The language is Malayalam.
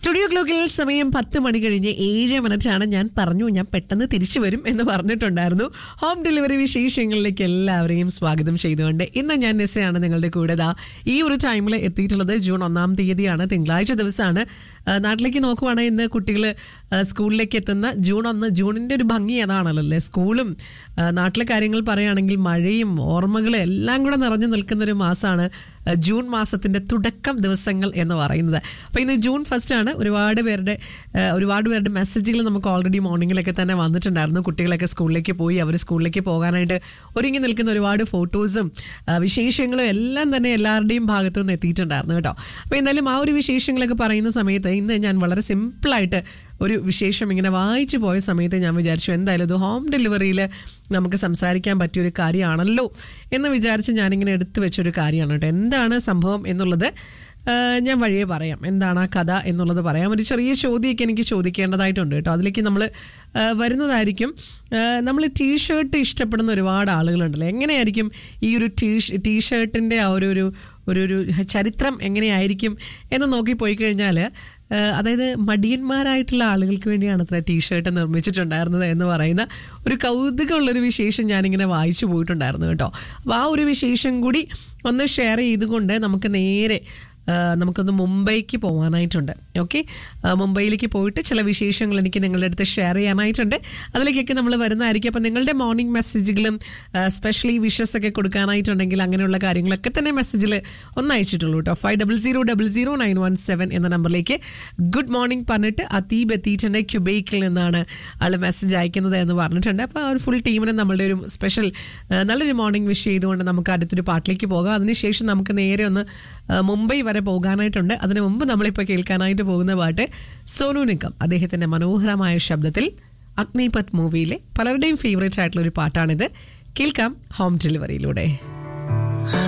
സ്റ്റുഡിയോ ക്ലോക്കിൽ സമയം പത്ത് മണി കഴിഞ്ഞ് ഏഴ് മിനിറ്റാണ് ഞാൻ പറഞ്ഞു ഞാൻ പെട്ടെന്ന് തിരിച്ചു വരും എന്ന് പറഞ്ഞിട്ടുണ്ടായിരുന്നു ഹോം ഡെലിവറി വിശേഷങ്ങളിലേക്ക് എല്ലാവരെയും സ്വാഗതം ചെയ്തുകൊണ്ട് ഇന്ന് ഞാൻ നെസ്സയാണ് നിങ്ങളുടെ കൂടെ ദാ ഈ ഒരു ടൈമിൽ എത്തിയിട്ടുള്ളത് ജൂൺ ഒന്നാം തീയതിയാണ് തിങ്കളാഴ്ച ദിവസമാണ് ആ, നാട്ടിലേക്ക് നോക്കുവാണെങ്കിൽ ഇന്ന് കുട്ടികൾ സ്കൂളിലേക്ക് എത്തുന്ന ജൂൺ ഒന്ന് ജൂണിന്റെ ഒരു ഭംഗി അതാണല്ലോ അല്ലേ സ്കൂളും ആ, നാട്ടിലെ കാര്യങ്ങൾ പറയുകയാണെങ്കിൽ മഴയും ഓർമ്മകളും എല്ലാം കൂടെ നിറഞ്ഞു നിൽക്കുന്ന ഒരു മാസമാണ് ആ, ജൂൺ മാസത്തിന്റെ തുടക്കം ദിവസങ്ങൾ എന്ന് പറയുന്നത് അപ്പോൾ ഇന്ന് ജൂൺ ഫസ്റ്റ് ആണ് ഒരുപാട് പേരുടെ ആ, ഒരുപാട് പേരുടെ മെസ്സേജുകൾ നമുക്ക് ഓൾറെഡി മോർണിംഗിലൊക്കെ തന്നെ വന്നിട്ടുണ്ടായിരുന്നു കുട്ടികളൊക്കെ സ്കൂളിലേക്ക് പോയി അവർ സ്കൂളിലേക്ക് പോകാനായിട്ട് ഒരുങ്ങി നിൽക്കുന്ന ഒരുപാട് ഫോട്ടോസും ആ, വിശേഷങ്ങളും എല്ലാം തന്നെ എല്ലാവരുടെയും ഭാഗത്തു നിന്ന് എത്തിയിട്ടുണ്ടായിരുന്നു കേട്ടോ അപ്പോൾ എന്തായാലും ആ ഒരു വിശേഷങ്ങളൊക്കെ പറയുന്ന സമയത്ത് ഇന്ന് ഞാൻ വളരെ സിമ്പിളായിട്ട് ഒരു വിശേഷം ഇങ്ങനെ വായിച്ചു പോയ സമയത്ത് ഞാൻ വിചാരിച്ചു എന്തായാലും ഇത് ഹോം ഡെലിവറിയിൽ നമുക്ക് സംസാരിക്കാൻ പറ്റിയൊരു കാര്യമാണല്ലോ എന്ന് വിചാരിച്ച് ഞാനിങ്ങനെ എടുത്തു വെച്ചൊരു കാര്യമാണ് കേട്ടോ എന്താണ് സംഭവം എന്നുള്ളത് ആ, ഞാൻ വഴിയെ പറയാം എന്താണ് ആ കഥ എന്നുള്ളത് പറയാം ഒരു ചെറിയ ചോദ്യമൊക്കെ എനിക്ക് ചോദിക്കേണ്ടതായിട്ടുണ്ട് കേട്ടോ അതിലേക്ക് നമ്മൾ വരുന്നതായിരിക്കും നമ്മൾ ടീഷർട്ട് ഇഷ്ടപ്പെടുന്ന ഒരുപാട് ആളുകളുണ്ടല്ലോ എങ്ങനെയായിരിക്കും ഈ ഒരു ടീ ടീഷർട്ടിൻ്റെ ആ ഒരു ഒരു ഒരു ഒരു ചരിത്രം എങ്ങനെയായിരിക്കും എന്ന് നോക്കി പോയി കഴിഞ്ഞാൽ അതായത് മടിയന്മാരായിട്ടുള്ള ആളുകൾക്ക് വേണ്ടിയാണ് അത്ര ടീഷർട്ട് നിർമ്മിച്ചിട്ടുണ്ടായിരുന്നത് എന്ന് പറയുന്ന ഒരു കൗതുകമുള്ളൊരു വിശേഷം ഞാനിങ്ങനെ വായിച്ചു പോയിട്ടുണ്ടായിരുന്നു കേട്ടോ അപ്പോൾ ആ ഒരു വിശേഷം കൂടി ഒന്ന് ഷെയർ ചെയ്തുകൊണ്ട് നമുക്ക് നേരെ ആ, നമുക്കൊന്ന് മുംബൈക്ക് പോകാനായിട്ടുണ്ട് ഓക്കെ മുംബൈയിലേക്ക് പോയിട്ട് ചില വിശേഷങ്ങൾ എനിക്ക് നിങ്ങളുടെ അടുത്ത് ഷെയർ ചെയ്യാനായിട്ടുണ്ട് അതിലേക്കൊക്കെ നമ്മൾ വരുന്നതായിരിക്കും അപ്പം നിങ്ങളുടെ മോർണിംഗ് മെസ്സേജുകളും സ്പെഷ്യലി വിഷസ് ഒക്കെ കൊടുക്കാനായിട്ടുണ്ടെങ്കിൽ അങ്ങനെയുള്ള കാര്യങ്ങളൊക്കെ തന്നെ മെസ്സേജിൽ ഒന്ന് അയച്ചിട്ടുള്ളൂ കേട്ടോ five double zero double zero nine one seven എന്ന നമ്പറിലേക്ക് ഗുഡ് മോർണിംഗ് പറഞ്ഞിട്ട് അതീബ് എത്തിയിട്ടുണ്ട് ക്യുബൈക്കിൽ നിന്നാണ് ആൾ മെസ്സേജ് അയക്കുന്നത് എന്ന് പറഞ്ഞിട്ടുണ്ട് അപ്പോൾ ആ ഒരു ഫുൾ ടീമിന് നമ്മളുടെ ഒരു സ്പെഷ്യൽ നല്ലൊരു മോർണിംഗ് വിഷ് ചെയ്തുകൊണ്ട് നമുക്ക് അടുത്തൊരു പാട്ടിലേക്ക് പോകാം അതിനുശേഷം നമുക്ക് നേരെ ഒന്ന് ആ, മുംബൈ വരെ പോകാനായിട്ടുണ്ട് അതിനു മുമ്പ് നമ്മളിപ്പോൾ കേൾക്കാനായിട്ട് പോകുന്ന പാട്ട് സോനു നിഗം അദ്ദേഹത്തിന്റെ മനോഹരമായ ശബ്ദത്തിൽ അഗ്നിപത് മൂവിയിലെ പലരുടെയും ഫേവറേറ്റ് ആയിട്ടുള്ള ഒരു പാട്ടാണിത് കേൾക്കാം ഹോം ഡെലിവറിയിലൂടെ